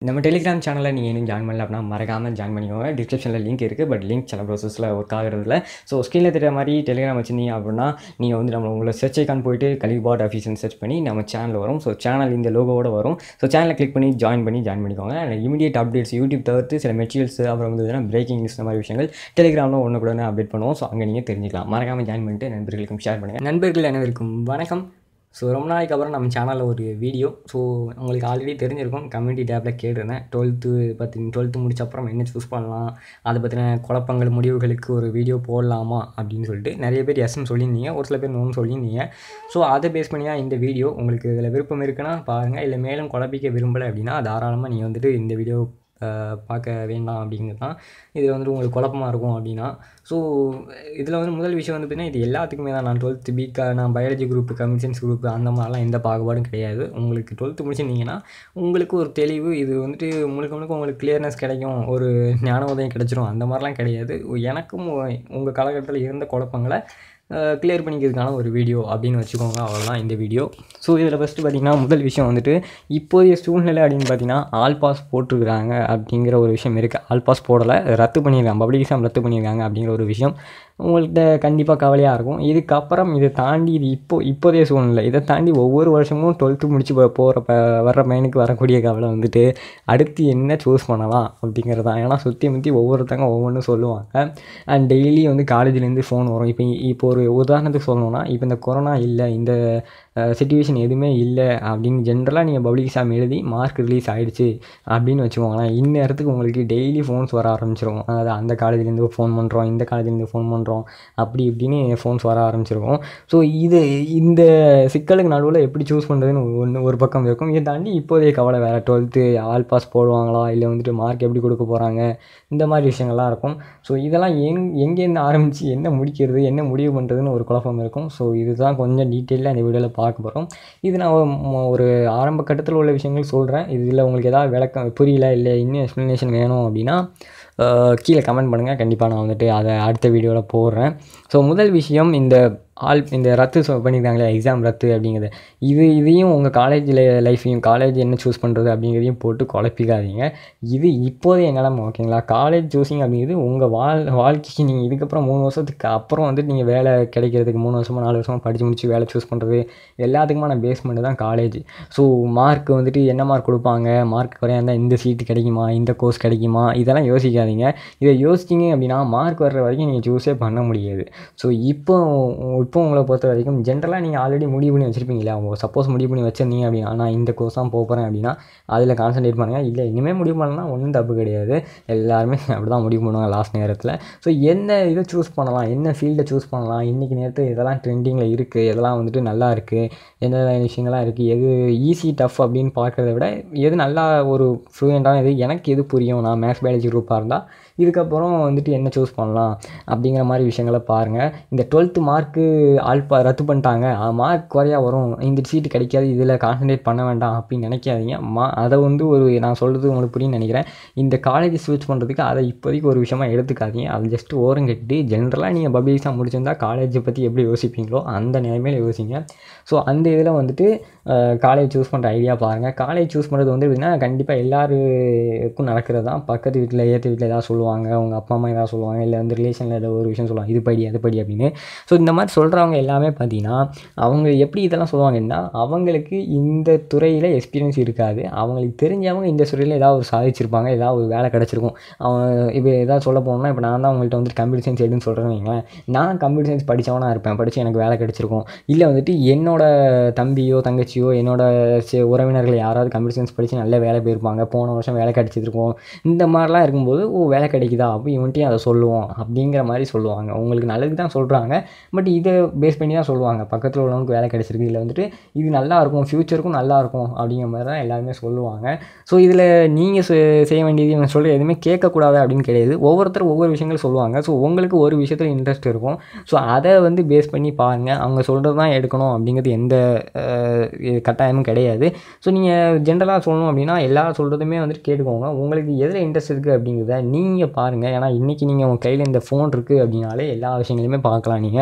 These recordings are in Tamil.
நம்ம டெலிகிராம் சேனலில் நீங்கள் இன்னும் ஜாயின் பண்ணல அப்படின்னா மறக்காமல் ஜாயின் பண்ணிக்கோங்க டிஸ்கிரிப்ஷனில் லிங்க் இருக்குது பட் லிங்க் சில ப்ரோசஸில் ஒர்க் ஆகிறதுல ஸோ ஸ்க்ரீனில் தெரிய மாதிரி டெலிகிராம் வச்சிருந்தீங்க அப்படின்னா நீங்கள் வந்து நம்ம உங்களை சர்ச் ஐக்கான் போயிட்டு கலிபாட் ஆஃபீஸ்னு சர்ச் பண்ணி நம்ம சேனல் வரும் ஸோ சேனல் இந்த லோகோவோட வரும் ஸோ சேனலை கிளிக் பண்ணி ஜாயின் பண்ணி ஜாயின் பண்ணிக்கோங்க இமீடியட் அப்டேட்ஸ் யூடியூப் தவிர்த்து சில மெட்டீரியல்ஸ் அப்புறம் வந்து பிரேக்கிங் நியூஸ் இந்த மாதிரி விஷயங்கள் டெலிகிராமில் ஒன்று கூட அப்டேட் பண்ணுவோம் ஸோ அங்கே நீங்கள் தெரிஞ்சுக்கலாம் மறக்காமல் ஜாயின் பண்ணிட்டு நண்பர்களுக்கும் ஷேர் பண்ணுங்கள் நண்பர்கள் அனைவருக்கும் வணக்கம் ஸோ ரொம்ப நாளைக்கு அப்புறம் நம்ம சேனலில் ஒரு வீடியோ ஸோ உங்களுக்கு ஆல்ரெடி தெரிஞ்சிருக்கும் கம்யூனிட்டி டேப்பில் கேட்டிருந்தேன் டுவெல்த்து பற்றி டுவெல்த்து முடிச்ச அப்புறம் என்ன சூஸ் பண்ணலாம் அதை பற்றின குழப்பங்கள் முடிவுகளுக்கு ஒரு வீடியோ போடலாமா அப்படின்னு சொல்லிட்டு நிறைய பேர் எஸ்ன்னு சொல்லியிருந்தீங்க ஒரு சில பேர் நோன்னு சொல்லியிருந்தீங்க ஸோ அதை பேஸ் பண்ணி தான் இந்த வீடியோ உங்களுக்கு இதில் விருப்பம் இருக்குன்னா பாருங்கள் இல்லை மேலும் குழப்பிக்க விரும்பலை அப்படின்னா தாராளமாக நீங்கள் வந்துட்டு இந்த வீடியோ பார்க்க வேண்டாம் அப்படிங்கிறது தான் இது வந்துட்டு உங்களுக்கு குழப்பமாக இருக்கும் அப்படின்னா ஸோ இதில் வந்து முதல் விஷயம் வந்து பார்த்திங்கன்னா இது எல்லாத்துக்குமே தான் நான் டுவெல்த்து பிகா நான் பயாலஜி குரூப் கம்யூனிகேஷன்ஸ் குரூப் அந்த மாதிரிலாம் எந்த பாகுபாடும் கிடையாது உங்களுக்கு டுவெல்த்து முடிச்சிருந்தீங்கன்னா உங்களுக்கு ஒரு தெளிவு இது வந்துட்டு முழுக்க முழுக்க உங்களுக்கு கிளியர்னஸ் கிடைக்கும் ஒரு ஞான உதயம் கிடைச்சிரும் அந்த மாதிரிலாம் கிடையாது எனக்கும் உங்கள் காலகட்டத்தில் இருந்த குழப்பங்களை கிளியர் பண்ணிக்கிறதுக்கான ஒரு வீடியோ அப்படின்னு வச்சுக்கோங்க அவ்வளோதான் இந்த வீடியோ ஸோ இதில் ஃபஸ்ட்டு பார்த்திங்கன்னா முதல் விஷயம் வந்துட்டு இப்போதைய சூழ்நிலை அப்படின்னு பார்த்தீங்கன்னா ஆல் பாஸ் போட்டிருக்கிறாங்க அப்படிங்கிற ஒரு விஷயம் இருக்குது ஆல் பாஸ் போடலை ரத்து பண்ணியிருக்காங்க பப்ளிக் எக்ஸாம் ரத்து பண்ணியிருக்காங்க அப்படிங்கிற ஒரு விஷயம் உங்கள்கிட்ட கண்டிப்பாக கவலையாக இருக்கும் இதுக்கப்புறம் இதை தாண்டி இது இப்போ இப்போதைய சூழ்நிலை இதை தாண்டி ஒவ்வொரு வருஷமும் டுவெல்த்து முடிச்சு போகிற ப வர்ற பையனுக்கு வரக்கூடிய கவலை வந்துட்டு அடுத்து என்ன சூஸ் பண்ணலாம் அப்படிங்கிறது தான் ஏன்னா சுற்றி முற்றி ஒவ்வொருத்தங்க ஒவ்வொன்றும் சொல்லுவாங்க அண்ட் டெய்லி வந்து காலேஜ்லேருந்து ஃபோன் வரும் இப்போ இப்போ ஒரு உதாரணத்துக்கு சொல்லணும்னா இப்போ இந்த கொரோனா இல்லை இந்த சுச்சுவேஷன் எதுவுமே இல்லை அப்படின்னு ஜென்ரலாக நீங்கள் பப்ளிக் எக்ஸாம் எழுதி மார்க் ரிலீஸ் ஆகிடுச்சு அப்படின்னு வச்சுக்கோங்களேன் இந்நேரத்துக்கு உங்களுக்கு டெய்லி ஃபோன்ஸ் வர ஆரம்பிச்சிருக்கும் அதாவது அந்த காலேஜ்லேருந்து ஃபோன் பண்ணுறோம் இந்த காலேஜ்லேருந்து ஃபோன் பண்ணுறோம் அப்படி இப்படின்னு ஃபோன்ஸ் வர ஆரம்பிச்சிருக்கும் ஸோ இது இந்த சிக்கலுக்கு நடுவில் எப்படி சூஸ் பண்ணுறதுன்னு ஒன்று ஒரு பக்கம் இருக்கும் இதை தாண்டி இப்போதைய கவலை வேறு டுவெல்த்து ஆல் பாஸ் போடுவாங்களா இல்லை வந்துட்டு மார்க் எப்படி கொடுக்க போகிறாங்க இந்த மாதிரி விஷயங்கள்லாம் இருக்கும் ஸோ இதெல்லாம் எங் எங்கேருந்து ஆரம்பித்து என்ன முடிக்கிறது என்ன முடிவு பண்ணுறதுன்னு ஒரு குழப்பம் இருக்கும் ஸோ இதுதான் கொஞ்சம் டீட்டெயிலாக இந்த வீடியோவில் பார்க்க போகிறோம் இது நான் ஒரு ஆரம்ப கட்டத்தில் உள்ள விஷயங்கள் சொல்கிறேன் இதில் உங்களுக்கு ஏதாவது விளக்கம் புரியல இல்லை இன்னும் எக்ஸ்ப்ளனேஷன் வேணும் அப்படின்னா கீழே கமெண்ட் பண்ணுங்கள் கண்டிப்பாக நான் வந்துட்டு அதை அடுத்த வீடியோவில் போடுறேன் ஸோ முதல் விஷயம் இந்த ஆல் இந்த ரத்து பண்ணியிருக்காங்களே எக்ஸாம் ரத்து அப்படிங்கிறது இது இதையும் உங்கள் காலேஜில் லைஃப்பையும் காலேஜ் என்ன சூஸ் பண்ணுறது அப்படிங்கிறதையும் போட்டு குழப்பிக்காதீங்க இது இப்போதைய நிலமை ஓகேங்களா காலேஜ் சூஸிங் அப்படிங்கிறது உங்கள் வாழ் வாழ்க்கைக்கு நீங்கள் இதுக்கப்புறம் மூணு வருஷத்துக்கு அப்புறம் வந்துட்டு நீங்கள் வேலை கிடைக்கிறதுக்கு மூணு வருஷமாக நாலு வருஷமாக படித்து முடிச்சு வேலை சூஸ் பண்ணுறது எல்லாத்துக்குமான பேஸ்மெண்ட் தான் காலேஜ் ஸோ மார்க் வந்துட்டு என்ன மார்க் கொடுப்பாங்க மார்க் குறையா இருந்தால் இந்த சீட்டு கிடைக்குமா இந்த கோர்ஸ் கிடைக்குமா இதெல்லாம் யோசிக்காதீங்க இதை யோசிச்சிங்க அப்படின்னா மார்க் வர்ற வரைக்கும் நீங்கள் சூஸே பண்ண முடியாது ஸோ இப்போ இப்போ உங்களை பொறுத்த வரைக்கும் ஜென்ரலாக நீங்கள் ஆல்ரெடி முடிவு பண்ணி வச்சுருப்பீங்களா சப்போஸ் முடிவு பண்ணி வச்சிருந்தீங்க அப்படின்னா நான் இந்த கோர்ஸ் தான் போகிறேன் அப்படின்னா அதில் கான்சன்ட்ரேட் பண்ணுங்கள் இல்லை இனிமேல் முடிவு பண்ணலாம் ஒன்றும் தப்பு கிடையாது எல்லாருமே அப்படி தான் முடிவு பண்ணுவாங்க லாஸ்ட் நேரத்தில் ஸோ என்ன இதை சூஸ் பண்ணலாம் என்ன ஃபீல்டை சூஸ் பண்ணலாம் இன்றைக்கி நேரத்தில் இதெல்லாம் ட்ரெண்டிங்கில் இருக்குது இதெல்லாம் வந்துட்டு நல்லா இருக்குது எந்த விஷயங்கள்லாம் இருக்குது எது ஈஸி டஃப் அப்படின்னு பார்க்குறத விட எது நல்லா ஒரு ஃப்ளூயண்ட்டான இது எனக்கு எது புரியும் நான் மேக்ஸ் பயாலஜி குரூப்பாக இருந்தால் இதுக்கப்புறம் வந்துட்டு என்ன சூஸ் பண்ணலாம் அப்படிங்கிற மாதிரி விஷயங்களை பாருங்கள் இந்த டுவெல்த்து மார்க்கு ஆல்பா ரத்து பண்ணிட்டாங்க மார்க் குறையா வரும் இந்த சீட்டு கிடைக்காது இதில் கான்சன்ட்ரேட் பண்ண வேண்டாம் அப்படின்னு நினைக்காதீங்க மா அதை வந்து ஒரு நான் சொல்கிறது உங்களுக்கு புரியும்னு நினைக்கிறேன் இந்த காலேஜ் ஸ்விட்ச் பண்ணுறதுக்கு அதை இப்போதைக்கு ஒரு விஷயமா எடுத்துக்காதீங்க அதை ஜஸ்ட் ஓரம் கட்டி ஜென்ரலாக நீங்கள் பப்ளிக் எக்ஸாம் முடிச்சிருந்தா காலேஜை பற்றி எப்படி யோசிப்பீங்களோ அந்த நிலைமையில் யோசிங்க ஸோ அந்த இதில் வந்துட்டு காலேஜ் சூஸ் பண்ணுற ஐடியா பாருங்கள் காலேஜ் சூஸ் பண்ணுறது வந்து எப்படின்னா கண்டிப்பாக எல்லாருக்கும் நடக்கிறது தான் பக்கத்து வீட்டில் ஏற்ற வீட்டில் ஏதாவது சொல்லுவாங்க உங்கள் அப்பா அம்மா ஏதாவது சொல்லுவாங்க இல்லை வந்து ரிலேஷனில் ஏதோ ஒரு விஷயம் சொல்லுவாங்க இது படி அது படி அப்படின்னு ஸோ இந்த மாதிரி சொல்கிறவங்க எல்லாமே பார்த்தீங்கன்னா அவங்க எப்படி இதெல்லாம் சொல்லுவாங்கன்னா அவங்களுக்கு இந்த துறையில் எக்ஸ்பீரியன்ஸ் இருக்காது அவங்களுக்கு தெரிஞ்சவங்க இந்த துறையில் ஏதாவது ஒரு சாதிச்சிருப்பாங்க ஏதாவது ஒரு வேலை கிடச்சிருக்கும் அவங்க இப்போ ஏதாவது சொல்ல போனோம்னா இப்போ நான் தான் அவங்கள்ட்ட வந்துட்டு கம்ப்யூட்டர் சயின்ஸ் எடுன்னு சொல்கிறேன்னு வைங்களேன் நான் கம்ப்யூட்டர் சயின்ஸ் படித்தவனா இருப்பேன் படித்து எனக்கு வேலை கிடச்சிருக்கும் இல்லை வந்துட்டு என்னோட தம்பியோ தங்கச்சியோ என்னோட உறவினர்கள் யாராவது கம்ப்யூட்டர் சயின்ஸ் படித்து நல்ல வேலை போயிருப்பாங்க போன வருஷம் வேலை கிடச்சிருக்கும் இந்த மாதிரிலாம் இருக்கும்போது ஓ வேலை கிடைக்குதா அப்போ இவன்ட்டையும் அதை சொல்லுவோம் அப்படிங்கிற மாதிரி சொல்லுவாங்க உங்களுக்கு நல்லதுக்கு தான் சொல்கிறாங்க பட் இதை பேஸ் பண்ணி தான் சொல்லுவாங்க பக்கத்தில் உள்ளவங்களுக்கு வேலை கிடச்சிருக்கு இல்லை வந்துட்டு இது நல்லா இருக்கும் ஃப்யூச்சருக்கும் நல்லா இருக்கும் அப்படிங்கிற மாதிரி தான் எல்லாருமே சொல்லுவாங்க ஸோ இதில் நீங்கள் செய்ய வேண்டியது இவங்க சொல்ல எதுவுமே கேட்கக்கூடாது அப்படின்னு கிடையாது ஒவ்வொருத்தரும் ஒவ்வொரு விஷயங்கள் சொல்லுவாங்க ஸோ உங்களுக்கு ஒரு விஷயத்தில் இன்ட்ரெஸ்ட் இருக்கும் ஸோ அதை வந்து பேஸ் பண்ணி பாருங்கள் அவங்க சொல்கிறது தான் எடுக்கணும் அப்படிங்கிறது எந்த கட்டாயமும் கிடையாது ஸோ நீங்கள் ஜென்ரலாக சொல்லணும் அப்படின்னா எல்லாரும் சொல்கிறதுமே வந்துட்டு கேட்டுக்கோங்க உங்களுக்கு எதில் இன்ட்ரெஸ்ட் இருக்குது அப்படிங்கிறத நீங்கள் பாருங்கள் ஏன்னா இன்றைக்கி நீங்கள் உங்கள் கையில் இந்த ஃபோன் இருக்குது அப்படின்னாலே எல்லா விஷயங்களையுமே பார்க்கலாம் நீங்கள்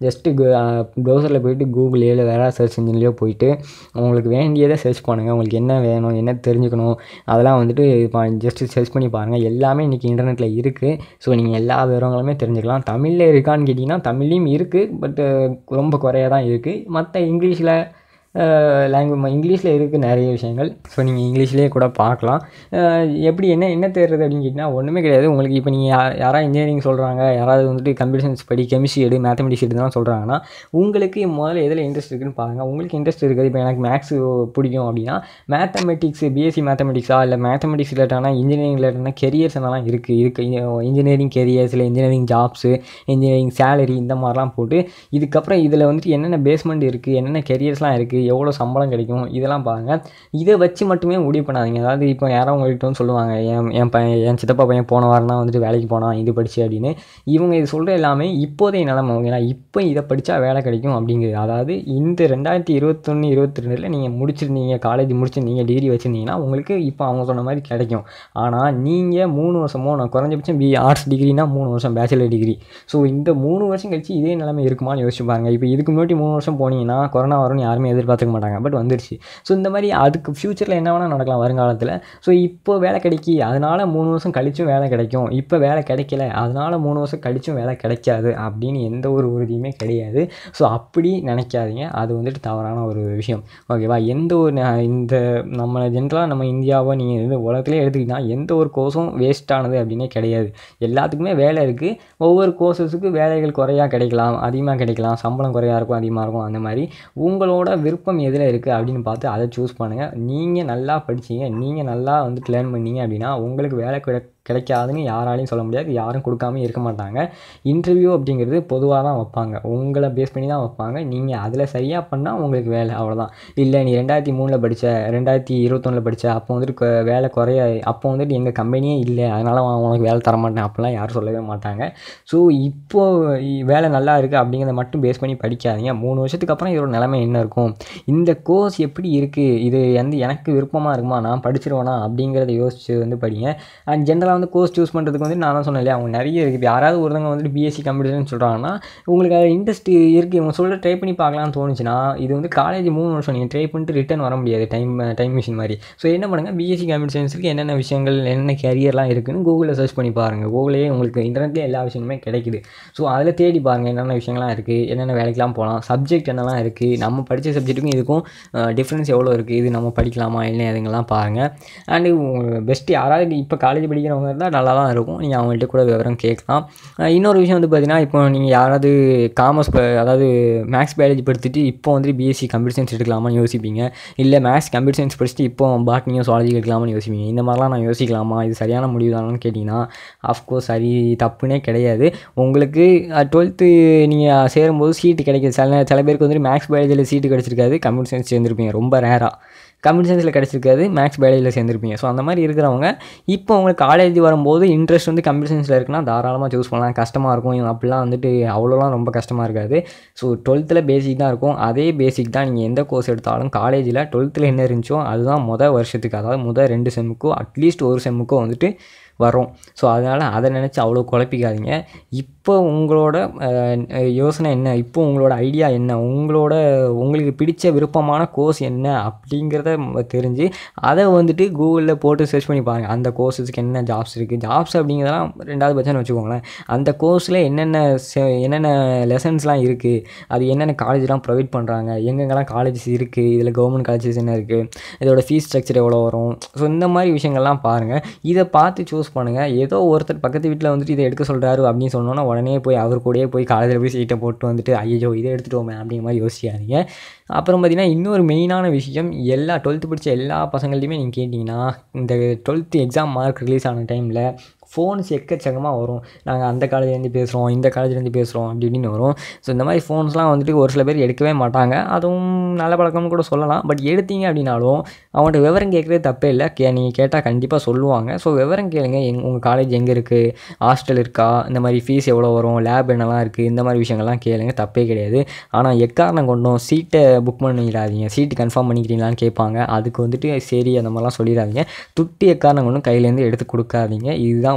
ஜஸ்ட்டு ப்ரௌசரில் போயிட்டு கூகுள்லேயோ இல்லை வேறு சர்ச் இன்ஜின்லேயோ போயிட்டு உங்களுக்கு வேண்டியதை சர்ச் பண்ணுங்கள் உங்களுக்கு என்ன வேணும் என்ன தெரிஞ்சுக்கணும் அதெல்லாம் வந்துட்டு ஜஸ்ட்டு சர்ச் பண்ணி பாருங்கள் எல்லாமே இன்றைக்கி இன்டர்நெட்டில் இருக்குது ஸோ நீங்கள் எல்லா விவரங்களுமே தெரிஞ்சுக்கலாம் தமிழில் இருக்கான்னு கேட்டிங்கன்னா தமிழ்லேயும் இருக்குது பட்டு ரொம்ப குறையா தான் இருக்குது மற்ற இங்கிலீஷில் லாங்குவேஜ் இங்கிலீஷில் இருக்குது நிறைய விஷயங்கள் ஸோ நீங்கள் இங்கிலீஷ்லேயே கூட பார்க்கலாம் அஹ் எப்படி என்ன என்ன தேடுறது அப்படின்னு கேட்டிங்கன்னா ஒன்றுமே கிடையாது உங்களுக்கு இப்போ நீங்கள் யா யாராவது இன்ஜினியரிங் சொல்கிறாங்க யாராவது வந்துட்டு கம்ப்யூட்டர் சயின்ஸ் படி கெமிஸ்ட்ரி எடு மேத்தமெட்டிக்ஸ் எடுலாம் சொல்கிறாங்கன்னா உங்களுக்கு முதல்ல எதில் இன்ட்ரெஸ்ட் இருக்குன்னு பாருங்கள் உங்களுக்கு இன்ட்ரெஸ்ட் இருக்குது இப்போ எனக்கு மேக்ஸ் பிடிக்கும் அப்படின்னா மேத்தமெட்டிக்ஸ் பிஎஸ்சி மேத்தமெட்டிக்ஸா இல்லை மேத்தமெட்டிக்ஸ் ரிலேட்டான இன்ஜினியரிங் ரிலேட்டான கெரியர்ஸ் என்னலாம் இருக்குது இருக்குது இன்ஜினியரிங் கெரியர்ஸ் இல்லை இன்ஜினியரிங் ஜாப்ஸு இன்ஜினியரிங் சேலரி இந்த மாதிரிலாம் போட்டு இதுக்கப்புறம் இதில் வந்துட்டு என்னென்ன பேஸ்மெண்ட் இருக்குது என்னென்ன கெரியர்ஸ்லாம் இருக்குது எவ்வளோ சம்பளம் கிடைக்கும் இதெல்லாம் பாருங்கள் இதை வச்சு மட்டுமே முடிவு பண்ணாதீங்க அதாவது இப்போ யாரோ உங்கள்கிட்ட வந்து சொல்லுவாங்க என் என் பையன் என் சித்தப்பா பையன் போன வாரம் தான் வந்துட்டு வேலைக்கு போனான் இது படிச்சு அப்படின்னு இவங்க இது சொல்கிற எல்லாமே இப்போதைய நிலமை ஏன்னா இப்போ இதை படித்தா வேலை கிடைக்கும் அப்படிங்கிறது அதாவது இந்த ரெண்டாயிரத்தி இருபத்தொன்று இருபத்தி ரெண்டில் நீங்கள் முடிச்சிருந்தீங்க காலேஜ் முடிச்சிருந்தீங்க டிகிரி வச்சுருந்தீங்கன்னா உங்களுக்கு இப்போ அவங்க சொன்ன மாதிரி கிடைக்கும் ஆனால் நீங்கள் மூணு வருஷமோ நான் குறைஞ்சபட்சம் பி ஆர்ட்ஸ் டிகிரினா மூணு வருஷம் பேச்சுலர் டிகிரி ஸோ இந்த மூணு வருஷம் கழிச்சு இதே நிலைமை இருக்குமான்னு யோசிச்சு பாருங்க இப்போ இதுக்கு முன்னாடி மூணு வருஷம் போனீங்கன்னா கொரோனா வரும்னு யாருமே எதிர்பார்த்துக்க மாட்டாங்க பட் வந்துருச்சு ஸோ இந்த மாதிரி அதுக்கு ஃப்யூச்சரில் என்ன வேணால் நடக்கலாம் வருங்காலத்தில் ஸோ இப்போ வேலை கிடைக்கி அதனால் மூணு வருஷம் கழிச்சும் வேலை கிடைக்கும் இப்போ வேலை கிடைக்கல அதனால் மூணு வருஷம் கழிச்சும் வேலை கிடைக்காது அப்படின்னு எந்த ஒரு உறுதியுமே கிடையாது ஸோ அப்படி நினைக்காதீங்க அது வந்துட்டு தவறான ஒரு விஷயம் ஓகேவா எந்த ஒரு ந- இந்த நம்ம ஜென்ரலாக நம்ம இந்தியாவை நீங்கள் இது உலகத்திலே எடுத்துக்கிட்டால் எந்த ஒரு கோர்ஸும் வேஸ்ட்டானது அப்படின்னே கிடையாது எல்லாத்துக்குமே வேலை இருக்குது ஒவ்வொரு கோர்சஸுக்கு வேலைகள் குறையா கிடைக்கலாம் அதிகமாக கிடைக்கலாம் சம்பளம் குறையா இருக்கும் அதிகமாக இருக்கும் அந்த மாதிரி உங்களோட விருப்பம் எதில் இருக்குது அப்படின்னு பார்த்து அதை சூஸ் பண்ணுங்கள் நீங்கள் நல்லா படிச்சீங்க நீங்கள் நல்லா வந்துட்டு லேர்ன் பண்ணீங்க அப்படின்னா உங்களுக்கு வேலை கிடை கிடைக்காதுன்னு யாராலையும் சொல்ல முடியாது யாரும் கொடுக்காம இருக்க மாட்டாங்க இன்டர்வியூ அப்படிங்கிறது பொதுவாக தான் வைப்பாங்க உங்களை பேஸ் பண்ணி தான் வைப்பாங்க நீங்கள் அதில் சரியாக பண்ணால் உங்களுக்கு வேலை அவ்வளோதான் இல்லை நீ ரெண்டாயிரத்தி மூணில் படித்த ரெண்டாயிரத்தி இருபத்தொன்னில் படித்த அப்போ வந்துட்டு கொ- வேலை குறைய அப்போ வந்துட்டு எங்கள் கம்பெனியே இல்லை அதனால் உனக்கு வேலை தர மாட்டேன் அப்படிலாம் யாரும் சொல்லவே மாட்டாங்க ஸோ இப்போ இ- வேலை நல்லா இருக்குது அப்படிங்கிறத மட்டும் பேஸ் பண்ணி படிக்காதீங்க மூணு வருஷத்துக்கு அப்புறம் இதோட நிலைமை என்ன இருக்கும் இந்த கோர்ஸ் எப்படி இருக்குது இது எந்த எனக்கு விருப்பமாக இருக்குமா நான் படிச்சிருவேனா அப்படிங்கிறத யோசிச்சு வந்து படிங்க அண்ட் ஜென்ரலாக வந்து கோர்ஸ் சூஸ் பண்ணுறதுக்கு வந்து நான் தான் சொன்னேன் இல்லையா அவங்க நிறைய இருக்குது இப்போ யாராவது ஒருத்தவங்க வந்துட்டு பிஎஸ்சி கம்ப்யூட்டர்னு சொல்கிறாங்கன்னா உங்களுக்கு அது இன்ட்ரெஸ்ட் இருக்குது இவங்க சொல்ல ட்ரை பண்ணி பார்க்கலாம்னு தோணுச்சுன்னா இது வந்து காலேஜ் மூணு வருஷம் நீங்கள் ட்ரை பண்ணிட்டு ரிட்டர்ன் வர முடியாது டைம் டைம் மிஷின் மாதிரி ஸோ என்ன பண்ணுங்கள் பிஎஸ்சி கம்ப்யூட்டர் சயின்ஸுக்கு என்னென்ன விஷயங்கள் என்னென்ன கேரியர்லாம் இருக்குன்னு கூகுளில் சர்ச் பண்ணி பாருங்கள் கூகுளே உங்களுக்கு இன்டர்நெட்லேயே எல்லா விஷயமுமே கிடைக்குது ஸோ அதில் தேடி பாருங்கள் என்னென்ன விஷயங்கள்லாம் இருக்குது என்னென்ன வேலைக்கெலாம் போகலாம் சப்ஜெக்ட் என்னெல்லாம் இருக்குது நம்ம படித்த சப்ஜெக்ட்டுக்கும் இதுக்கும் டிஃப்ரென்ஸ் எவ்வளோ இருக்குது இது நம்ம படிக்கலாமா இல்லை அதுங்கெல்லாம் பாருங்கள் அண்டு பெஸ்ட்டு யாராவது இப்போ காலேஜ் படிக்கிறவங்க இருந்தால் நல்லா தான் இருக்கும் நீங்கள் அவங்கள்ட்ட கூட விவரம் கேட்கலாம் அஹ் இன்னொரு விஷயம் வந்து பார்த்தீங்கன்னா இப்போ நீங்கள் யாராவது காமர்ஸ் அதாவது மேக்ஸ் பயாலஜி படிச்சுட்டு இப்போ வந்துட்டு பிஎஸ்சி கம்ப்யூட்டர் சயின்ஸ் எடுக்கலாமான்னு யோசிப்பீங்க இல்லை மேக்ஸ் கம்ப்யூட்டர் சயின்ஸ் படிச்சுட்டு இப்போ பாட்னியும் சுவாலஜி எடுக்கலாமான்னு யோசிப்பீங்க இந்த மாதிரிலாம் நான் யோசிக்கலாமா இது சரியான முடிவு தானான்னு கேட்டிங்கன்னா ஆஃப்கோர்ஸ் சரி தப்புனே கிடையாது உங்களுக்கு டுவெல்த்து நீங்கள் சேரும்போது சீட்டு கிடைக்கிது சில நே- சில பேருக்கு வந்துட்டு மேக்ஸ் பயாலஜியில் சீட்டு கிடச்சிருக்காது கம்ப்யூட்டர் சயின்ஸ் சேர்ந்துருப்பீங்க ரொம்ப ரேராக கம்ப்யூட்டர் சயின்ஸில் கிடச்சிருக்காது மேக்ஸ் பயாலஜியில் சேர்ந்துருப்பீங்க ஸோ அந்த மாதிரி இருக்கிறவங்க இப்போ உங்களுக்கு காலேஜ் வரும்போது இன்ட்ரெஸ்ட் வந்து கம்ப்யூட்டர் சயின்ஸில் இருக்குன்னா தாராளமாக சூஸ் பண்ணலாம் கஷ்டமாக இருக்கும் இவங்க அப்படிலாம் வந்துட்டு அவ்வளோலாம் ரொம்ப கஷ்டமாக இருக்காது ஸோ டுவெல்த்தில் பேசிக் தான் இருக்கும் அதே பேசிக் தான் நீங்கள் எந்த கோர்ஸ் எடுத்தாலும் காலேஜில் டுவெல்த்தில் என்ன இருந்துச்சோ அதுதான் மொதல் வருஷத்துக்கு அதாவது முதல் ரெண்டு செம்முக்கோ அட்லீஸ்ட் ஒரு செம்முக்கோ வந்துட்டு வரும் ஸோ அதனால் அதை நினச்சி அவ்வளோ குழப்பிக்காதீங்க இப்போ உங்களோட அஹ், யோசனை என்ன இப்போ உங்களோட ஐடியா என்ன உங்களோட உங்களுக்கு பிடிச்ச விருப்பமான கோர்ஸ் என்ன அப்படிங்கிறத ம- தெரிஞ்சு அதை வந்துட்டு கூகுளில் போட்டு சர்ச் பண்ணி பாருங்கள் அந்த கோர்ஸஸ்க்கு என்ன ஜாப்ஸ் இருக்குது ஜாப்ஸ் அப்படிங்கிறதெல்லாம் ரெண்டாவது பட்சம்னு வச்சுக்கோங்களேன் அந்த கோர்ஸில் என்னென்ன செ- என்னென்ன லெசன்ஸ்லாம் இருக்குது அது என்னென்ன காலேஜ்லாம் ப்ரொவைட் பண்ணுறாங்க எங்கெங்கெல்லாம் காலேஜஸ் இருக்குது இதில் கவர்மெண்ட் காலேஜஸ் என்ன இருக்குது இதோட ஃபீஸ் ஸ்ட்ரக்சர் எவ்வளோ வரும் ஸோ இந்த மாதிரி விஷயங்கள்லாம் பாருங்கள் இதை பார்த்து சூஸ் பண்ணுங்கள் ஏதோ ஒருத்தர் பக்கத்து வீட்டில் வந்துட்டு இதை எடுக்க சொல்கிறாரு அப்படின்னு சொன்னோன்னா உடனே போய் அவர் கூடயே போய் காலேஜில் போய் சீட்டை போட்டு வந்துட்டு ஐயோ இதை எடுத்துகிட்டு போமே அப்படிங்கிற மாதிரி யோசிக்காதீங்க அப்புறம் பார்த்தீங்கன்னா இன்னொரு மெயினான விஷயம் எல்லா டுவெல்த்து படித்த எல்லா பசங்கள்டையுமே நீங்கள் கேட்டிங்கன்னா இந்த டுவெல்த்து எக்ஸாம் மார்க் ரிலீஸ் ஆன டைமில் ஃபோன்ஸ் எக்கச்சக்கமாக வரும் நாங்கள் அந்த காலேஜ்லேருந்து பேசுகிறோம் இந்த காலேஜ்லேருந்து பேசுகிறோம் அப்படி இப்படின்னு வரும் ஸோ இந்த மாதிரி ஃபோன்ஸ்லாம் வந்துட்டு ஒரு சில பேர் எடுக்கவே மாட்டாங்க அதுவும் நல்ல பழக்கம்னு கூட சொல்லலாம் பட் எடுத்தீங்க அப்படின்னாலும் அவன்கிட்ட விவரம் கேட்குறது தப்பே இல்லை கே நீங்கள் கேட்டால் கண்டிப்பாக சொல்லுவாங்க ஸோ விவரம் கேளுங்க எங் உங்கள் காலேஜ் எங்கே இருக்குது ஹாஸ்டல் இருக்கா இந்த மாதிரி ஃபீஸ் எவ்வளோ வரும் லேப் என்னலாம் இருக்குது இந்த மாதிரி விஷயங்கள்லாம் கேளுங்க தப்பே கிடையாது ஆனால் எக்காரணம் கொண்டும் சீட்டை புக் பண்ணிடாதீங்க சீட்டு கன்ஃபார்ம் பண்ணிக்கிறீங்களான்னு கேட்பாங்க அதுக்கு வந்துட்டு சரி அந்த மாதிரிலாம் சொல்லிடாதீங்க துட்டி எக்காரணம் கொண்டும் கையிலேருந்து எடுத்து கொடுக்காதீங்க இதுதான்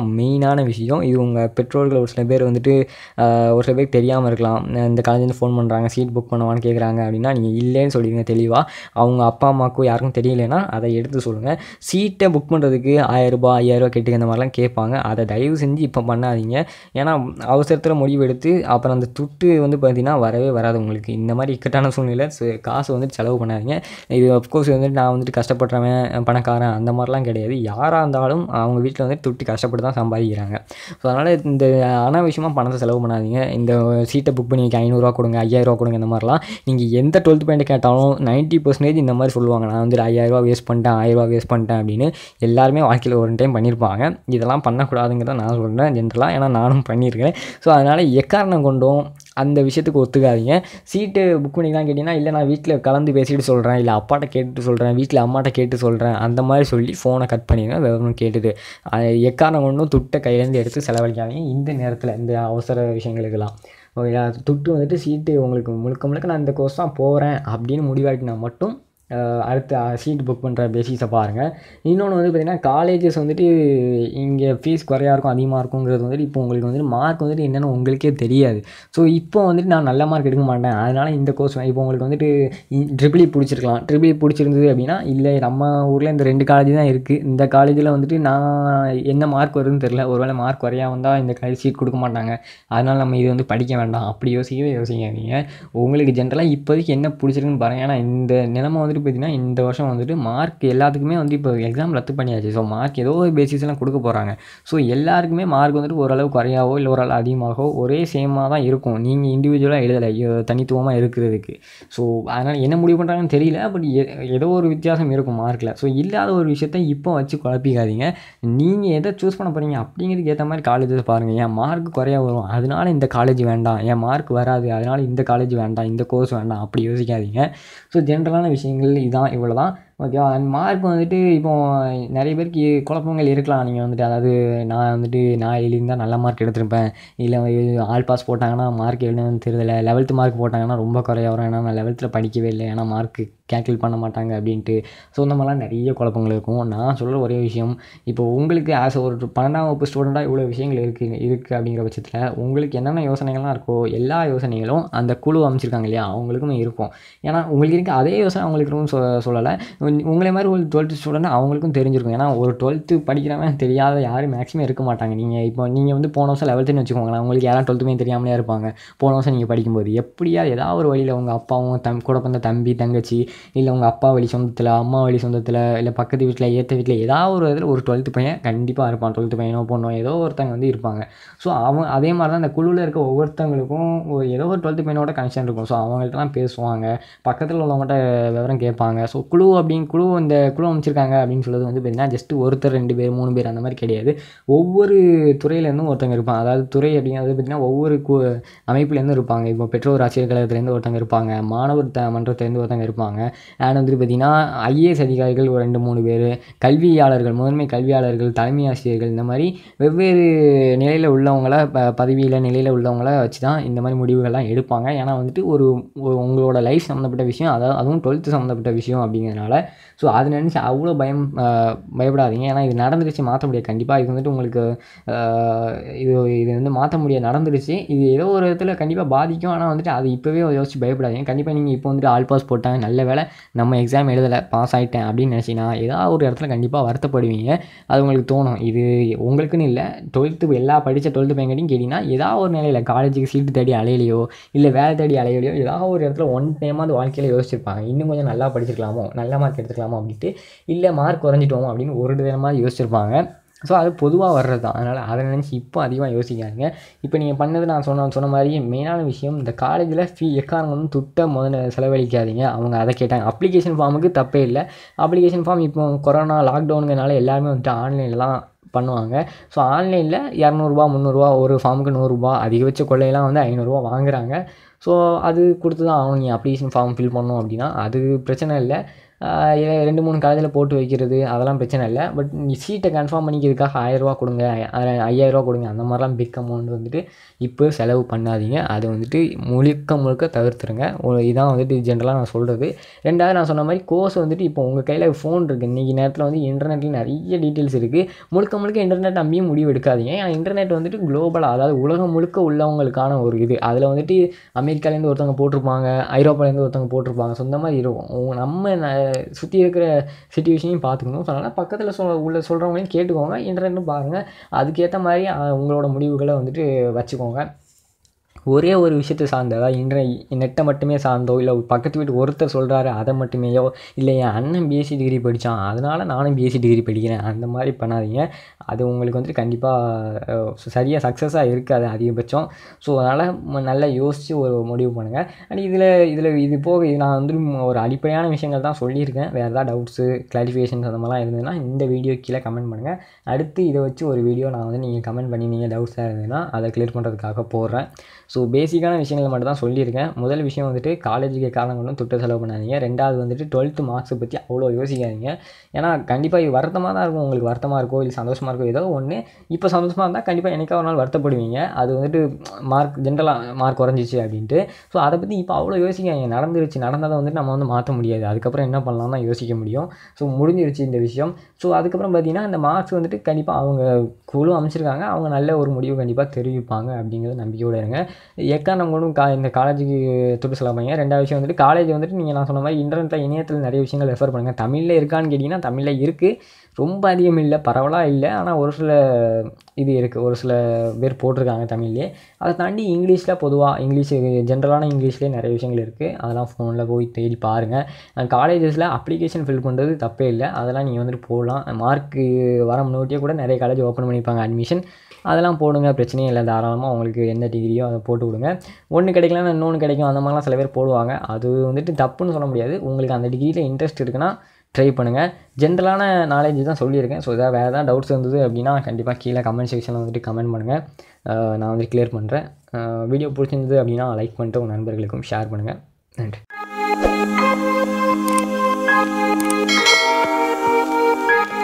இதுதான் மெயினான விஷயம் இது உங்கள் பெற்றோர்கள் ஒரு சில பேர் வந்துட்டு ஆஹ், ஒரு சில பேருக்கு தெரியாமல் இருக்கலாம் நான் இந்த காலேஜ்லேருந்து ஃபோன் பண்ணுறாங்க சீட் புக் பண்ணுவான்னு கேட்குறாங்க அப்படின்னா நீங்கள் இல்லைன்னு சொல்லிடுங்க தெளிவாக அவங்க அப்பா அம்மாவுக்கும் யாருக்கும் தெரியலனா அதை எடுத்து சொல்லுங்கள் சீட்டை புக் பண்ணுறதுக்கு ஆயிரரூபா ஐயாயிரரூபா கேட்டுக்க இந்த மாதிரிலாம் கேட்பாங்க அதை தயவு செஞ்சு இப்போ பண்ணாதீங்க ஏன்னா அவசரத்தில் முடிவு எடுத்து அப்புறம் அந்த துட்டு வந்து பார்த்தீங்கன்னா வரவே வராது உங்களுக்கு இந்த மாதிரி இக்கட்டான சூழ்நிலை சு- காசு வந்துட்டு செலவு பண்ணாதீங்க இது அஃப்கோர்ஸ் வந்துட்டு நான் வந்துட்டு கஷ்டப்படுறவன் பணக்காரன் அந்த மாதிரிலாம் கிடையாது யாராக இருந்தாலும் அவங்க வீட்டில் வந்துட்டு துட்டு கஷ்டப்பட்டு தான் சம்பாதிக்கிறாங்க ஸோ அதனால் இந்த அனாவசியமாக பணத்தை செலவு பண்ணாதீங்க இந்த சீட்டை புக் பண்ணி ஐநூறுரூவா கொடுங்க ஐயாயிரரூவா கொடுங்க இந்த மாதிரிலாம் நீங்கள் எந்த டுவெல்த் பாயிண்ட் கேட்டாலும் நைன்ட்டி பர்சன்டேஜ் இந்த மாதிரி சொல்லுவாங்க நான் வந்துட்டு ஐயாயிரரூவா வேஸ்ட் பண்ணிட்டேன் ஆயிரரூவா வேஸ்ட் பண்ணிட்டேன் அப்படின்னு எல்லாருமே வாழ்க்கையில் ஒரு டைம் பண்ணியிருப்பாங்க இதெல்லாம் பண்ணக்கூடாதுங்கிறத நான் சொல்கிறேன் ஜென்ரலாக ஏன்னா நானும் பண்ணியிருக்கேன் ஸோ அதனால் எக்காரணம் கொண்டும் அந்த விஷயத்துக்கு ஒத்துக்காதீங்க சீட்டு புக் பண்ணிக்கலாம் கேட்டிங்கன்னா இல்லை நான் வீட்டில் கலந்து பேசிட்டு சொல்கிறேன் இல்லை அப்பாட்ட கேட்டுட்டு சொல்கிறேன் வீட்டில் அம்மாட்ட கேட்டு சொல்கிறேன் அந்த மாதிரி சொல்லி ஃபோனை கட் பண்ணிடுங்க வேறு ஒன்றும் கேட்டுட்டு அது எக்காரணம் கொண்டும் துட்டை கையிலேருந்து எடுத்து செலவழிக்காதீங்க இந்த நேரத்தில் இந்த அவசர விஷயங்களுக்கெல்லாம் ஓகேங்களா துட்டு வந்துட்டு சீட்டு உங்களுக்கு முழுக்க முழுக்க நான் இந்த கோர்ஸ் தான் போகிறேன் அப்படின்னு முடிவாட்டினா மட்டும் அஹ், அடுத்த சீட் புக் பண்ணுற பேசிஸை பாருங்கள் இன்னொன்று வந்து பார்த்திங்கன்னா காலேஜஸ் வந்துட்டு இங்கே ஃபீஸ் குறையா இருக்கும் அதிகமாக இருக்குங்கிறது வந்துட்டு இப்போ உங்களுக்கு வந்துட்டு மார்க் வந்துட்டு என்னென்னு உங்களுக்கே தெரியாது ஸோ இப்போ வந்துட்டு நான் நல்ல மார்க் எடுக்க மாட்டேன் அதனால் இந்த கோர்ஸ் இப்போ உங்களுக்கு வந்துட்டு ட்ரிபிள் இ பிடிச்சிருக்கலாம் ட்ரிபிள் இ பிடிச்சிருந்தது அப்படின்னா இல்லை நம்ம ஊரில் இந்த ரெண்டு காலேஜ் தான் இருக்குது இந்த காலேஜில் வந்துட்டு நான் என்ன மார்க் வருதுன்னு தெரில ஒருவேளை மார்க் குறையா வந்தால் இந்த காலேஜ் சீட் கொடுக்க மாட்டாங்க அதனால் நம்ம இது வந்து படிக்க வேண்டாம் அப்படி யோசிக்கவே யோசிக்காதீங்க உங்களுக்கு ஜென்ரலாக இப்போதைக்கு என்ன பிடிச்சிருக்குன்னு பாருங்கள் ஏன்னா இந்த நிலைமை வந்துட்டு பார்த்தீங்கன்னா இந்த வருஷம் வந்துட்டு மார்க் எல்லாத்துக்குமே வந்து இப்போ எக்ஸாம் ரத்து பண்ணியாச்சு ஸோ மார்க் ஏதோ ஒரு பேசிஸ்லாம் கொடுக்க போகிறாங்க ஸோ எல்லாருக்குமே மார்க் வந்துட்டு ஓரளவு குறையாவோ இல்லை ஓரளவு அதிகமாகவோ ஒரே சேமாக தான் இருக்கும் நீங்கள் இண்டிவிஜுவலாக எழுதலை தனித்துவமாக இருக்கிறதுக்கு ஸோ அதனால் என்ன முடிவு பண்ணுறாங்கன்னு தெரியல பட் ஏதோ ஒரு வித்தியாசம் இருக்கும் மார்க்கில் ஸோ இல்லாத ஒரு விஷயத்த இப்போ வச்சு குழப்பிக்காதீங்க நீங்கள் எதை சூஸ் பண்ண போகிறீங்க அப்படிங்கிறதுக்கு ஏற்ற மாதிரி காலேஜஸ் பாருங்கள் என் மார்க் குறையா வரும் அதனால இந்த காலேஜ் வேண்டாம் என் மார்க் வராது அதனால இந்த காலேஜ் வேண்டாம் இந்த கோர்ஸ் வேண்டாம் அப்படி யோசிக்காதீங்க ஸோ ஜென்ரலான விஷயங்கள் இதான் இவ்வளோ தான் ஓகேவா அண்ட் மார்க் வந்துட்டு இப்போ நிறைய பேருக்கு குழப்பங்கள் இருக்கலாம் நீங்கள் வந்துட்டு அதாவது நான் வந்துட்டு நான் எழுதியிருந்தால் நல்ல மார்க் எடுத்திருப்பேன் இல்லை ஆல் பாஸ் போட்டாங்கன்னா மார்க் எழுதுன்னு தெரியல லெவல்த்து மார்க் போட்டாங்கன்னா ரொம்ப குறைய வரும் ஏன்னா நான் லெவல்த்தில் படிக்கவே இல்லை ஏன்னா மார்க்கு கேல்குலேட் பண்ண மாட்டாங்க அப்படின்ட்டு ஸோ இந்த மாதிரிலாம் நிறைய குழப்பங்கள் இருக்கும் நான் சொல்கிற ஒரே விஷயம் இப்போ உங்களுக்கு ஆஸ் ஒரு பன்னெண்டாம் வகுப்பு ஸ்டூடெண்ட்டாக இவ்வளோ விஷயங்கள் இருக்குது இருக்குது அப்படிங்கிற பட்சத்தில் உங்களுக்கு என்னென்ன யோசனைகள்லாம் இருக்கோ எல்லா யோசனைகளும் அந்த குழு அமைச்சிருக்காங்க இல்லையா அவங்களுக்குமே இருக்கும் ஏன்னா உங்களுக்கு இருக்க அதே யோசனை அவங்களுக்கு இருக்கும் சொ சொல்லலை உங்க- உங்களை மாதிரி ஒரு டுவெல்த்து ஸ்டூடெண்ட் அவங்களுக்கும் தெரிஞ்சிருக்கும் ஏன்னா ஒரு டுவெல்த்து படிக்கிறவன் தெரியாத யாரும் மேக்ஸிமம் இருக்க மாட்டாங்க நீங்கள் இப்போ நீங்கள் வந்து போன வருஷம் லெவல்த்துன்னு வச்சுக்கோங்களேன் உங்களுக்கு யாரும் டுவெல்த்துமே தெரியாமலே இருப்பாங்க போன வருஷம் நீங்கள் படிக்கும்போது எப்படியா ஏதாவது ஒரு வழியில் உங்கள் அப்பாவும் தம் கூட பிறந்த தம்பி தங்கச்சி இல்லை உங்கள் அப்பா வழி சொந்தத்தில் அம்மா வழி சொந்தத்தில் இல்லை பக்கத்து வீட்டில் ஏற்ற வீட்டில் ஏதாவது ஒரு இதில் ஒரு டுவெல்த்து பையன் கண்டிப்பாக இருப்பான் டுவெல்த்து பையனோ பொண்ணோ ஏதோ ஒருத்தங்க வந்து இருப்பாங்க ஸோ அவன் அதே மாதிரி தான் அந்த குழுவில் இருக்க ஒவ்வொருத்தங்களுக்கும் ஒரு ஏதோ ஒரு டுவெல்த்து பையனோட கனெக்ஷன் இருக்கும் ஸோ அவங்கள்ட்டலாம் பேசுவாங்க பக்கத்தில் உள்ளவங்கள்ட்ட விவரம் கேட்பாங்க ஸோ குழு அப்படின்னு குழு இந்த குழு அமைச்சிருக்காங்க அப்படின்னு சொல்றது வந்து பார்த்திங்கன்னா ஜஸ்ட் ஒருத்தர் ரெண்டு பேர் மூணு பேர் அந்த மாதிரி கிடையாது ஒவ்வொரு துறையிலேருந்தும் ஒருத்தங்க இருப்பாங்க அதாவது துறை அப்படிங்கிறது பார்த்திங்கன்னா ஒவ்வொரு கு அமைப்புலேருந்து இருப்பாங்க இப்போ பெற்றோர் ஆசிரியர் கழகத்துலேருந்து ஒருத்தங்க இருப்பாங்க மாணவர் த மன்றத்துலேருந்து ஒருத்தங்க இருப்பாங்க அண்ட் வந்துட்டு பார்த்திங்கன்னா ஐஏஎஸ் அதிகாரிகள் ஒரு ரெண்டு மூணு பேர் கல்வியாளர்கள் முதன்மை கல்வியாளர்கள் தலைமை ஆசிரியர்கள் இந்த மாதிரி வெவ்வேறு நிலையில் உள்ளவங்கள ப பதவியில் நிலையில் உள்ளவங்கள வச்சு தான் இந்த மாதிரி முடிவுகள்லாம் எடுப்பாங்க ஏன்னா வந்துட்டு ஒரு ஒரு உங்களோட லைஃப் சம்மந்தப்பட்ட விஷயம் அதாவது அதுவும் டுவெல்த்து சம்மந்தப்பட்ட விஷயம் அப்படிங்கிறதுனால ஸோ அது நினச்சி அவ்வளோ பயம் ஆஹ், பயப்படாதீங்க ஏன்னா இது நடந்துருச்சு மாற்ற முடியாது கண்டிப்பாக இது வந்துட்டு உங்களுக்கு ஆஹ், இது இது வந்து மாற்ற முடியாது நடந்துருச்சு இது ஏதோ ஒரு விதத்தில் கண்டிப்பாக பாதிக்கும் ஆனால் வந்துட்டு அது இப்போவே யோசிச்சு பயப்படாதீங்க கண்டிப்பாக நீங்கள் இப்போ வந்துட்டு ஆல் பாஸ் போட்டாங்க நல்ல வேளை நம்ம எக்ஸாம் எழுதலை பாஸ் ஆகிட்டேன் அப்படின்னு நினச்சினா ஏதாவது ஒரு இடத்துல கண்டிப்பாக வருத்தப்படுவீங்க அது உங்களுக்கு தோணும் இது உங்களுக்குன்னு இல்லை டுவெல்த்து எல்லா படித்த டுவெல்த்து பையன்கிட்டையும் கேட்டிங்கன்னா ஏதாவது ஒரு நிலையில் காலேஜுக்கு சீட்டு தேடி அலையிலையோ இல்லை வேலை தேடி அலையிலையோ ஏதாவது ஒரு இடத்துல ஒன் டைமாவது வாழ்க்கையில் யோசிச்சிருப்பாங்க இன்னும் கொஞ்சம் நல்லா படிச்சிருக்கலாமோ நல்ல மார்க் எடுத்துக்கலாமோ அப்படின்ட்டு இல்லை மார்க் குறைஞ்சிட்டோமோ அப்படின்னு ஒரு தினமாக யோசிச்சிருப்பாங்க ஸோ அது பொதுவாக வர்றது தான் அதனால் அதை நினச்சி இப்போ அதிகமாக யோசிக்காதீங்க இப்போ நீங்கள் பண்ணது நான் சொன்ன சொன்ன மாதிரி மெயினான விஷயம் இந்த காலேஜில் ஃபீ எக்காரணம் வந்து துட்டை முதல்ல செலவழிக்காதீங்க அவங்க அதை கேட்டாங்க அப்ளிகேஷன் ஃபார்முக்கு தப்பே இல்லை அப்ளிகேஷன் ஃபார்ம் இப்போ கொரோனா லாக்டவுனுங்கிறனால எல்லாருமே வந்துட்டு ஆன்லைன்லாம் பண்ணுவாங்க ஸோ ஆன்லைனில் இரநூறுபா முந்நூறுரூவா ஒரு ஃபார்முக்கு நூறுரூபா அதிகபட்ச கொள்ளையெல்லாம் வந்து ஐநூறுரூவா வாங்குறாங்க ஸோ அது கொடுத்து தான் ஆகணும் நீ அப்ளிகேஷன் ஃபார்ம் ஃபில் பண்ணணும் அப்படின்னா அது பிரச்சனை இல்லை ஆஹ் இ- ரெண்டு மூணு காலேஜில் போட்டு வைக்கிறது அதெல்லாம் பிரச்சனை இல்லை பட் நீ சீட்டை கன்ஃபார்ம் பண்ணிக்கிறதுக்காக ஆயிரரூவா கொடுங்க அஹ் ஐயாயிரரூவா கொடுங்க அந்த மாதிரிலாம் பிக் அமௌண்ட் வந்துட்டு இப்போ செலவு பண்ணாதீங்க அது வந்துட்டு முழுக்க முழுக்க தவிர்த்துருங்க ஒரு இதான் வந்துட்டு ஜென்ரலாக நான் சொல்கிறது ரெண்டாவது நான் சொன்ன மாதிரி கோர்ஸ் வந்துட்டு இப்போ உங்கள் கையில் ஃபோன் இருக்குது இன்றைக்கி நேரத்தில் வந்து இன்டர்நெட்டில் நிறைய டீட்டெயில்ஸ் இருக்குது முழுக்க முழுக்க இன்டர்நெட் நம்பியும் முடிவு எடுக்காதீங்க ஏன்னா இன்டர்நெட் வந்துட்டு குளோபலாக அதாவது உலகம் முழுக்க உள்ளவங்களுக்கான ஒரு இது அதில் வந்துட்டு அமெரிக்காலேருந்து ஒருத்தவங்க போட்டிருப்பாங்க ஐரோப்பாலேருந்து ஒருத்தவங்க போட்டிருப்பாங்க ஸோ இந்த மாதிரி இருக்கும் உங்க- நம்ம சுற்றி இருக்கிற சுச்சுவேஷனையும் பார்த்துக்கணும் ஸோ அதனால் பக்கத்தில் சொல் உள்ள சொல்கிறவங்களையும் கேட்டுக்கோங்க இன்டர்நெட்டும் பாருங்கள் அதுக்கேற்ற மாதிரி அஹ், உங்களோட முடிவுகளை வந்துட்டு வச்சுக்கோங்க ஒரே ஒரு விஷயத்தை சார்ந்து அதாவது இன்றை நெட்டை மட்டுமே சார்ந்தோ இல்லை பக்கத்து வீட்டு ஒருத்தர் சொல்கிறாரு அதை மட்டுமேயோ இல்லை என் அண்ணன் பிஎஸ்சி டிகிரி படித்தான் அதனால் நானும் பிஎஸ்சி டிகிரி படிக்கிறேன் அந்த மாதிரி பண்ணாதீங்க அது உங்களுக்கு வந்துட்டு கண்டிப்பாக சரியாக சக்ஸஸாக இருக்காது அதிகபட்சம் ஸோ அதனால் நல்லா யோசித்து ஒரு முடிவு பண்ணுங்கள் அண்ட் இதில் இதில் இது போக இது நான் வந்து ஒரு அடிப்படையான விஷயங்கள் தான் சொல்லியிருக்கேன் வேறு ஏதாவது டவுட்ஸு கிளாரிஃபிகேஷன்ஸ் அந்த மாதிரிலாம் இருந்ததுன்னா இந்த வீடியோ கீழே கமெண்ட் பண்ணுங்கள் அடுத்து இதை வச்சு ஒரு வீடியோ நான் வந்து நீங்கள் கமெண்ட் பண்ணி நீங்கள் டவுட்ஸாக இருந்ததுன்னா அதை கிளியர் பண்ணுறதுக்காக போடுறேன் ஸோ பேசிக்கான விஷயங்களை மட்டும் தான் சொல்லியிருக்கேன் முதல் விஷயம் வந்துட்டு காலேஜுக்கு காரணம் கொண்டும் துட்ட செலவு பண்ணாதீங்க ரெண்டாவது வந்துட்டு டுவெல்த்து மார்க்ஸை பற்றி அவ்வளோ யோசிக்காதீங்க ஏன்னா கண்டிப்பாக இது வருத்தமாக தான் இருக்கும் உங்களுக்கு வருத்தமாக இருக்கோ இல்லை சந்தோஷமாக இருக்கோ ஏதோ ஒன்று இப்போ சந்தோஷமாக இருந்தால் கண்டிப்பாக என்னைக்கா ஒரு நாள் வருத்தப்படுவீங்க அது வந்துட்டு மார்க் ஜென்ரலாக மார்க் குறைஞ்சிச்சு அப்படின்ட்டு ஸோ அதை பற்றி இப்போ அவ்வளோ யோசிக்காதீங்க நடந்துருச்சு நடந்ததை வந்துட்டு நம்ம வந்து மாற்ற முடியாது அதுக்கப்புறம் என்ன பண்ணலாம் தான் யோசிக்க முடியும் ஸோ முடிஞ்சிருச்சு இந்த விஷயம் ஸோ அதுக்கப்புறம் பார்த்தீங்கன்னா இந்த மார்க்ஸ் வந்துட்டு கண்டிப்பாக அவங்க குழு அமைச்சிருக்காங்க அவங்க நல்ல ஒரு முடிவு கண்டிப்பாக தெரிவிப்பாங்க அப்படிங்கிறது நம்பிக்கையோடு இருங்க எக்காரணம் கொண்டும் கா இந்த காலேஜுக்கு துட்டு செலவு பண்ணுங்க ரெண்டாவது விஷயம் வந்துட்டு காலேஜ் வந்துட்டு நீங்கள் நான் சொன்ன மாதிரி இன்டர்நெட்டில் இணையத்தில் நிறைய விஷயங்கள் ரெஃபர் பண்ணுங்கள் தமிழில் இருக்கான்னு கேட்டிங்கன்னா தமிழில் இருக்குது ரொம்ப அதிகம் இல்லை பரவலாக இல்லை ஆனால் ஒரு சில இது இருக்குது ஒரு சில பேர் போட்டிருக்காங்க தமிழ்லேயே அதை தாண்டி இங்கிலீஷில் பொதுவாக இங்கிலீஷ் ஜென்ரலான இங்கிலீஷ்லேயே நிறைய விஷயங்கள் இருக்குது அதெல்லாம் ஃபோனில் போய் தேடி பாருங்கள் காலேஜஸில் அப்ளிகேஷன் ஃபில் பண்ணுறது தப்பே இல்லை அதெல்லாம் நீங்கள் வந்துட்டு போடலாம் மார்க்கு வர முன்னோட்டியே கூட நிறைய காலேஜ் ஓப்பன் பண்ணியிருப்பாங்க அட்மிஷன் அதெல்லாம் போடுங்க பிரச்சனையே இல்லை தாராளமாக உங்களுக்கு என்ன டிகிரியோ அதை போட்டு விடுங்க ஒன்று கிடைக்கலன்னா இன்னொன்று கிடைக்கும் அந்த மாதிரிலாம் சில பேர் போடுவாங்க அது வந்துட்டு தப்புன்னு சொல்ல முடியாது உங்களுக்கு அந்த டிகிரியில் இன்ட்ரெஸ்ட் இருக்குன்னா ட்ரை பண்ணுங்கள் ஜென்ரலான நாலேஜ் தான் சொல்லியிருக்கேன் ஸோ ஏதாவது வேறு ஏதாவது டவுட்ஸ் இருந்தது அப்படின்னா கண்டிப்பாக கீழே கமெண்ட் செக்ஷனில் வந்துட்டு கமெண்ட் பண்ணுங்கள் அஹ் நான் வந்து கிளியர் பண்ணுறேன் வீடியோ பிடிச்சிருந்தது அப்படின்னா லைக் பண்ணிட்டு உங்கள் நண்பர்களுக்கும் ஷேர் பண்ணுங்கள் நன்றி